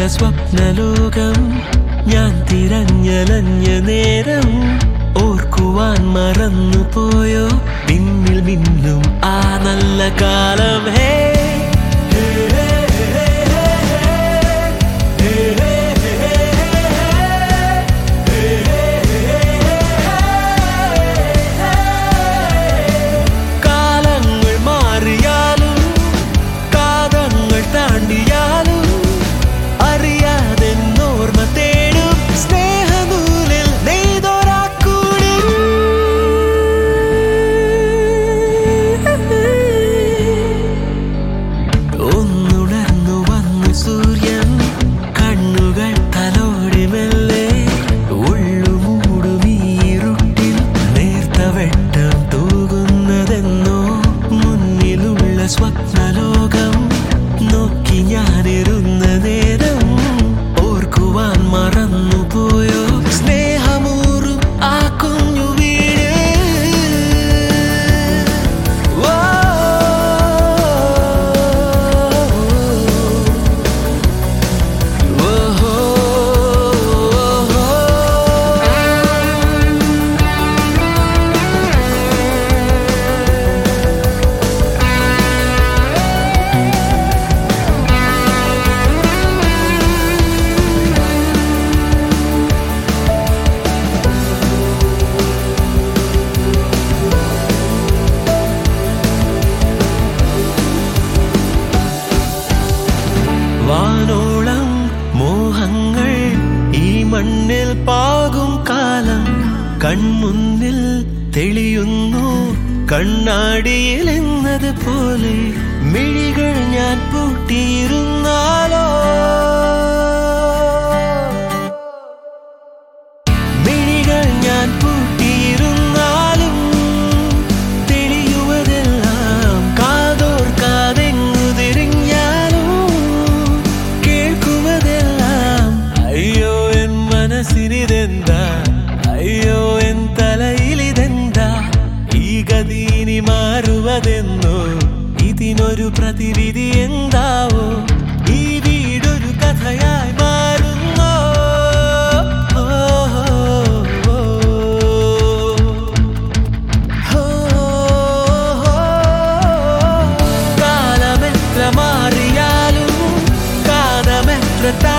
സ്വപ്നലോകം ഞാൻ തിരഞ്ഞലഞ്ഞ നേരം ഓർക്കുവാൻ മറന്നുപോയോ പിന്നിൽ മിന്നും ആ നല്ല കാലം ഹേ ഹേ, ഹേ, ഹേ, ഹേ, ഹേ, ഹേ, കാലങ്ങൾ മാറിയാലും കാതങ്ങൾ താണ്ടിയാലും അറിയാതെ ഓർമ്മ തേടും സ്നേഹനൂലിൽ നെയ്തൊരാക്കൂടി ഒന്നുണർന്നു വന്നു സൂര്യൻ കണ്ണുകൾ തലോടി മെല്ലെ ഉള്ളുമൂടുമീരുട്ടിൽ നേർത്ത വെട്ടം തൂകുന്നതെന്നോ മുന്നിലുള്ള സ്വപ്നലോകം നോക്കി ഞാനിരുന്ന നേരം ഓർക്കുവാൻ മറന്നുപോയോ സ്നേഹമൂറും ആ കുഞ്ഞു വീട് ഓ വാനോളം മോഹങ്ങൾ ഈ മണ്ണിൽ പാകും കാലം കൺമുന്നിൽ തെളിയുന്നു കണ്ണാടിയിൽ എന്നത് പോലെ മിഴികൾ ഞാൻ പൂട്ടിയിരുന്നാലോ മിഴികൾ ഞാൻ പൂട്ടിയിരുന്നാലും തെളിയുവതെല്ലാം കാതോർക്കാതെങ്ങു തിരിഞ്ഞാലും കേൾക്കുവതെല്ലാം അയ്യോ എൻ മനസ്സിനിതെന്താ അയ്യോ എൻ തലയിലിതെന്താ ഈ ഗതീനി മാറുവതെന്നോ ഇതിനൊരു പ്രതിവിധി എന്താവോ ഈ വീടൊരു കഥയായി മാറുന്നോ ഓ, ഓ, ഓ. കാലമെത്ര മാറിയാലും കാലമെത്ര